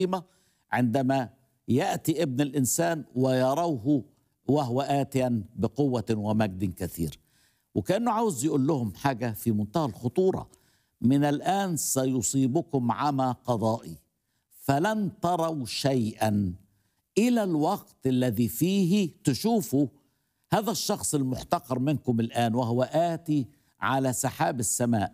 العظيمة عندما يأتي ابن الإنسان ويروه وهو آتيا بقوة ومجد كثير وكأنه عاوز يقول لهم حاجة في منتهى الخطورة من الآن سيصيبكم عمى قضائي فلن تروا شيئا إلى الوقت الذي فيه تشوفوا هذا الشخص المحتقر منكم الآن وهو آتي على سحاب السماء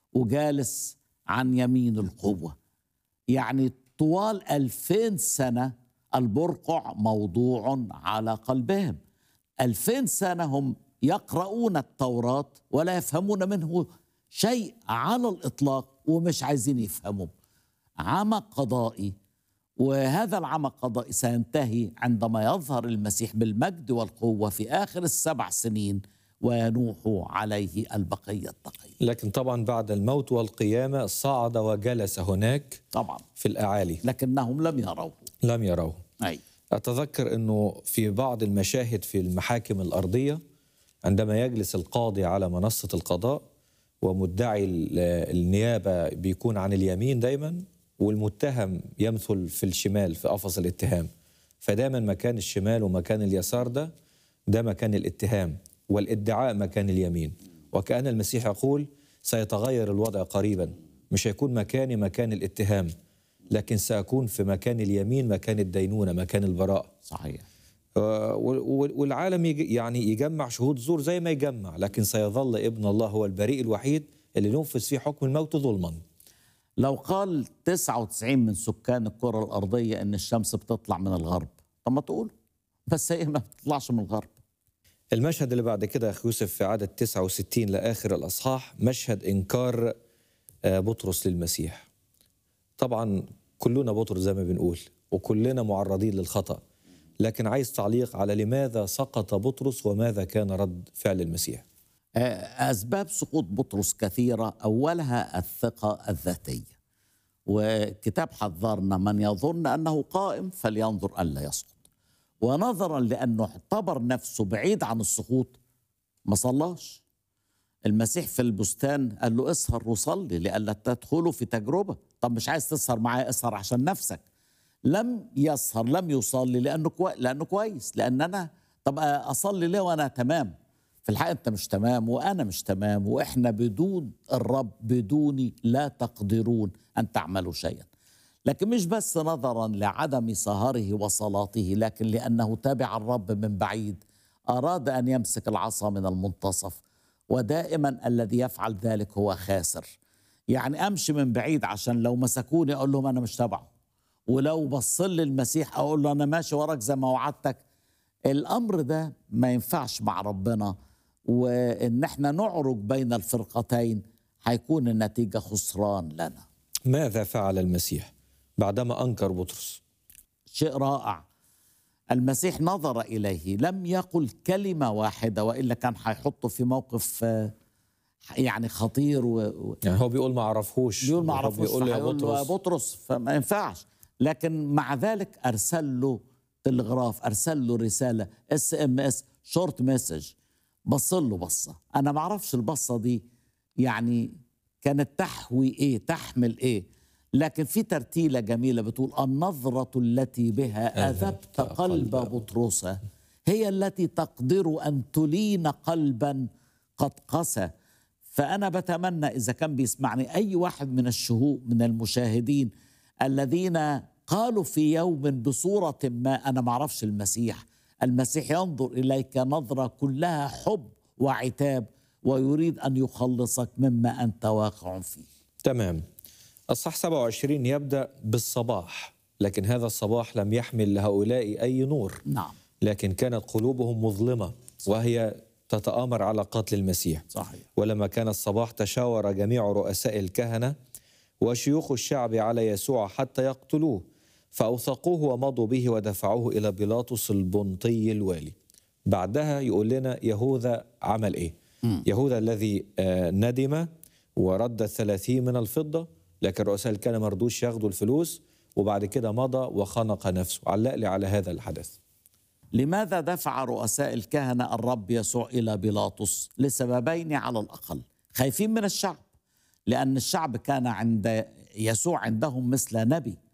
وجالس عن يمين القوة يعني طوال ألفين سنة البرقع موضوع على قلبهم ألفين سنة هم يقرؤون التوراة ولا يفهمون منه شيء على الإطلاق ومش عايزين يفهموا عمى قضائي وهذا العمى القضائي سينتهي عندما يظهر المسيح بالمجد والقوة في آخر السبع سنين وينوح عليه البقية التقية لكن طبعا بعد الموت والقيامة صعد وجلس هناك طبعا في الأعالي لكنهم لم يروه لم يروه أي أتذكر أنه في بعض المشاهد في المحاكم الأرضية عندما يجلس القاضي على منصة القضاء ومدعي ال- النيابة بيكون عن اليمين دايما والمتهم يمثل في الشمال في قفص الاتهام فدايما مكان الشمال ومكان اليسار ده ده مكان الاتهام والادعاء مكان اليمين وكأن المسيح يقول سيتغير الوضع قريبا مش هيكون مكاني مكان الاتهام لكن سأكون في مكان اليمين مكان الدينونة مكان البراءة صحيح آه، وال- والعالم يج- يعني يجمع شهود زور زي ما يجمع لكن سيظل ابن الله هو البريء الوحيد اللي ننفذ فيه حكم الموت ظلما لو قال 99 من سكان الكرة الأرضية إن الشمس بتطلع من الغرب طب ما تقول بس هي ما بتطلعش من الغرب المشهد اللي بعد كده يا أخي يوسف في عدد 69 لآخر الأصحاح مشهد إنكار آه، بطرس للمسيح طبعا كلنا بطرس زي ما بنقول وكلنا معرضين للخطأ لكن عايز تعليق على لماذا سقط بطرس وماذا كان رد فعل المسيح آه، أسباب سقوط بطرس كثيرة أولها الثقة الذاتية وكتاب حذرنا من يظن أنه قائم فلينظر ألا يسقط ونظرا لأنه اعتبر نفسه بعيد عن السقوط ما صلاش المسيح في البستان قال له اسهر وصلي لئلا تدخلوا في تجربة طب مش عايز تسهر معايا اسهر عشان نفسك لم يسهر لم يصلي لأنه كوي... لأنه كويس لأن أنا طب أصلي ليه وأنا تمام في الحقيقة أنت مش تمام وأنا مش تمام وإحنا بدون الرب بدوني لا تقدرون أن تعملوا شيئا لكن مش بس نظرا لعدم سهره وصلاته لكن لأنه تابع الرب من بعيد أراد أن يمسك العصا من المنتصف ودائما الذي يفعل ذلك هو خاسر يعني أمشي من بعيد عشان لو مسكوني أقول لهم أنا مش تبعه ولو بص لي المسيح أقول له أنا ماشي وراك زي ما وعدتك الأمر ده ما ينفعش مع ربنا وإن احنا نعرج بين الفرقتين هيكون النتيجة خسران لنا ماذا فعل المسيح بعدما أنكر بطرس شيء رائع المسيح نظر إليه لم يقل كلمة واحدة وإلا كان هيحطه في موقف آه، يعني خطير و... و- يعني هو بيقول ما عرفهوش بيقول ما هو عرفوش بيقول له يا فهيقول له يا بطرس بطرس فما ينفعش لكن مع ذلك ارسل له تلغراف ارسل له رساله اس ام اس شورت مسج بص له بصه انا ما اعرفش البصه دي يعني كانت تحوي ايه تحمل ايه لكن في ترتيله جميله بتقول النظره التي بها اذبت قلب بطرس هي التي تقدر ان تلين قلبا قد قسى فأنا بتمنى إذا كان بيسمعني أي واحد من الشهوء من المشاهدين الذين قالوا في يوم بصورة ما أنا معرفش المسيح المسيح ينظر إليك نظرة كلها حب وعتاب ويريد أن يخلصك مما أنت واقع فيه تمام الصح 27 يبدأ بالصباح لكن هذا الصباح لم يحمل لهؤلاء أي نور نعم لكن كانت قلوبهم مظلمة وهي تتآمر على قتل المسيح صحيح ولما كان الصباح تشاور جميع رؤساء الكهنة وشيوخ الشعب على يسوع حتى يقتلوه فأوثقوه ومضوا به ودفعوه إلى بيلاطس البنطي الوالي بعدها يقول لنا يهوذا عمل إيه يهوذا الذي آه، ندم ورد الثلاثين من الفضة لكن رؤساء الكهنة ما رضوش ياخدوا الفلوس وبعد كده مضى وخنق نفسه علق لي على هذا الحدث لماذا دفع رؤساء الكهنة الرب يسوع إلى بيلاطس لسببين على الأقل خايفين من الشعب لأن الشعب كان عند يسوع عندهم مثل نبي